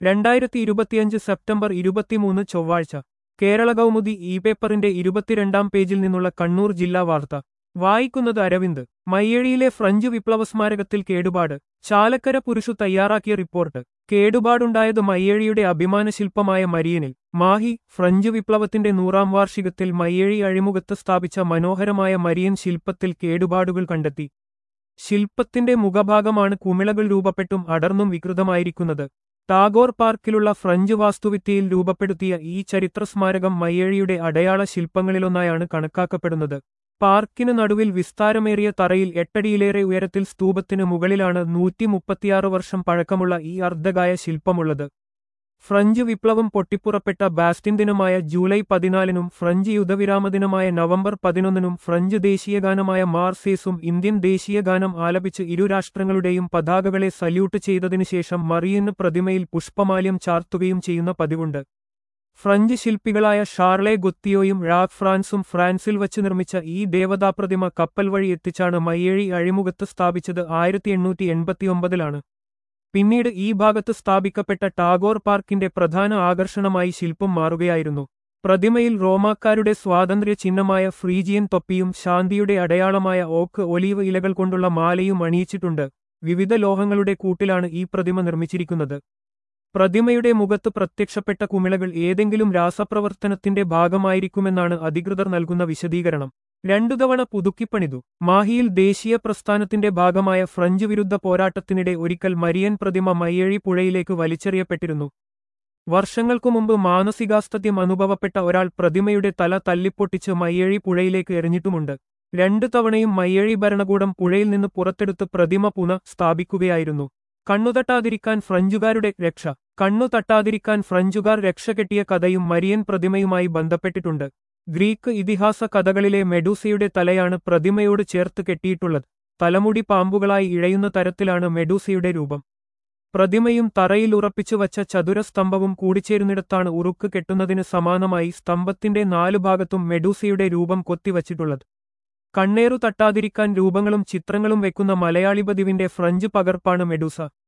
രണ്ടായിരത്തി ഇരുപത്തിയഞ്ച് സെപ്റ്റംബർ ഇരുപത്തിമൂന്ന് ചൊവ്വാഴ്ച കേരള കൗമുദി ഇ പേപ്പറിന്റെ ഇരുപത്തിരണ്ടാം പേജിൽ നിന്നുള്ള കണ്ണൂർ ജില്ലാ വാർത്ത വായിക്കുന്നത് അരവിന്ദ് മയ്യഴിയിലെ ഫ്രഞ്ച് വിപ്ലവ സ്മാരകത്തിൽ കേടുപാട് ചാലക്കര പുരുഷു തയ്യാറാക്കിയ റിപ്പോർട്ട് കേടുപാടുണ്ടായത് മയ്യഴിയുടെ അഭിമാന ശില്പമായ മരിയനിൽ മാഹി ഫ്രഞ്ച് വിപ്ലവത്തിന്റെ നൂറാം വാർഷികത്തിൽ മയ്യഴി അഴിമുഖത്ത് സ്ഥാപിച്ച മനോഹരമായ മരിയൻ ശില്പത്തിൽ കേടുപാടുകൾ കണ്ടെത്തി ശില്പത്തിന്റെ മുഖഭാഗമാണ് കുമിളകൾ രൂപപ്പെട്ടും അടർന്നും വികൃതമായിരിക്കുന്നത് ടാഗോർ പാർക്കിലുള്ള ഫ്രഞ്ച് വാസ്തുവിദ്യയിൽ രൂപപ്പെടുത്തിയ ഈ ചരിത്ര സ്മാരകം മയ്യഴിയുടെ അടയാള ശില്പങ്ങളിലൊന്നായാണ് കണക്കാക്കപ്പെടുന്നത് പാർക്കിന് നടുവിൽ വിസ്താരമേറിയ തറയിൽ എട്ടടിയിലേറെ ഉയരത്തിൽ സ്തൂപത്തിന് മുകളിലാണ് നൂറ്റി മുപ്പത്തിയാറ് വർഷം പഴക്കമുള്ള ഈ അർദ്ധകായ ശില്പമുള്ളത് ഫ്രഞ്ച് വിപ്ലവം പൊട്ടിപ്പുറപ്പെട്ട ബാസ്റ്റിൻ ദിനമായ ജൂലൈ പതിനാലിനും ഫ്രഞ്ച് യുദ്ധവിരാമദിനമായ നവംബർ പതിനൊന്നിനും ഫ്രഞ്ച് ദേശീയഗാനമായ മാർസേസും ഇന്ത്യൻ ദേശീയഗാനം ആലപിച്ച് ഇരു രാഷ്ട്രങ്ങളുടെയും പതാകകളെ സല്യൂട്ട് ചെയ്തതിനുശേഷം മറിയന് പ്രതിമയിൽ പുഷ്പമാല്യം ചാർത്തുകയും ചെയ്യുന്ന പതിവുണ്ട് ഫ്രഞ്ച് ശില്പികളായ ഷാർലെ ഗുത്തിയോയും ഴാക് ഫ്രാൻസും ഫ്രാൻസിൽ വച്ച് നിർമ്മിച്ച ഈ ദേവതാപ്രതിമ കപ്പൽ വഴി എത്തിച്ചാണ് മയ്യഴി അഴിമുഖത്ത് സ്ഥാപിച്ചത് ആയിരത്തി എണ്ണൂറ്റി എൺപത്തിയൊമ്പതിലാണ് പിന്നീട് ഈ ഭാഗത്ത് സ്ഥാപിക്കപ്പെട്ട ടാഗോർ പാർക്കിന്റെ പ്രധാന ആകർഷണമായി ശില്പം മാറുകയായിരുന്നു പ്രതിമയിൽ റോമാക്കാരുടെ സ്വാതന്ത്ര്യ ചിഹ്നമായ ഫ്രീജിയൻ തൊപ്പിയും ശാന്തിയുടെ അടയാളമായ ഓക്ക് ഒലീവ് ഇലകൾ കൊണ്ടുള്ള മാലയും അണിയിച്ചിട്ടുണ്ട് വിവിധ ലോഹങ്ങളുടെ കൂട്ടിലാണ് ഈ പ്രതിമ നിർമ്മിച്ചിരിക്കുന്നത് പ്രതിമയുടെ മുഖത്ത് പ്രത്യക്ഷപ്പെട്ട കുമിളകൾ ഏതെങ്കിലും രാസപ്രവർത്തനത്തിന്റെ ഭാഗമായിരിക്കുമെന്നാണ് അധികൃതർ നൽകുന്ന വിശദീകരണം രണ്ടു തവണ പുതുക്കിപ്പണിതു മാഹിയിൽ ദേശീയ പ്രസ്ഥാനത്തിന്റെ ഭാഗമായ ഫ്രഞ്ച് വിരുദ്ധ പോരാട്ടത്തിനിടെ ഒരിക്കൽ മരിയൻ പ്രതിമ മയ്യഴി പുഴയിലേക്ക് വലിച്ചെറിയപ്പെട്ടിരുന്നു വർഷങ്ങൾക്കു മുമ്പ് മാനസികാസ്തത്യം അനുഭവപ്പെട്ട ഒരാൾ പ്രതിമയുടെ തല തല്ലിപ്പൊട്ടിച്ച് മയ്യഴി പുഴയിലേക്ക് എറിഞ്ഞിട്ടുമുണ്ട് രണ്ടു തവണയും മയ്യഴി ഭരണകൂടം പുഴയിൽ നിന്ന് പുറത്തെടുത്ത് പ്രതിമ പുന സ്ഥാപിക്കുകയായിരുന്നു കണ്ണുതട്ടാതിരിക്കാൻ ഫ്രഞ്ചുകാരുടെ രക്ഷ കണ്ണു തട്ടാതിരിക്കാൻ ഫ്രഞ്ചുകാർ രക്ഷ കെട്ടിയ കഥയും മരിയൻ പ്രതിമയുമായി ബന്ധപ്പെട്ടിട്ടുണ്ട് ഗ്രീക്ക് ഇതിഹാസ കഥകളിലെ മെഡൂസയുടെ തലയാണ് പ്രതിമയോട് ചേർത്ത് കെട്ടിയിട്ടുള്ളത് തലമുടി പാമ്പുകളായി ഇഴയുന്ന തരത്തിലാണ് മെഡൂസയുടെ രൂപം പ്രതിമയും തറയിൽ ഉറപ്പിച്ചു വച്ച ചതുരസ്തംഭവും കൂടിച്ചേരുന്നിടത്താണ് ഉറുക്ക് കെട്ടുന്നതിന് സമാനമായി സ്തംഭത്തിന്റെ നാലു ഭാഗത്തും മെഡൂസയുടെ രൂപം കൊത്തിവച്ചിട്ടുള്ളത് കണ്ണേറു തട്ടാതിരിക്കാൻ രൂപങ്ങളും ചിത്രങ്ങളും വെക്കുന്ന മലയാളി പതിവിന്റെ ഫ്രഞ്ച് പകർപ്പാണ് മെഡൂസ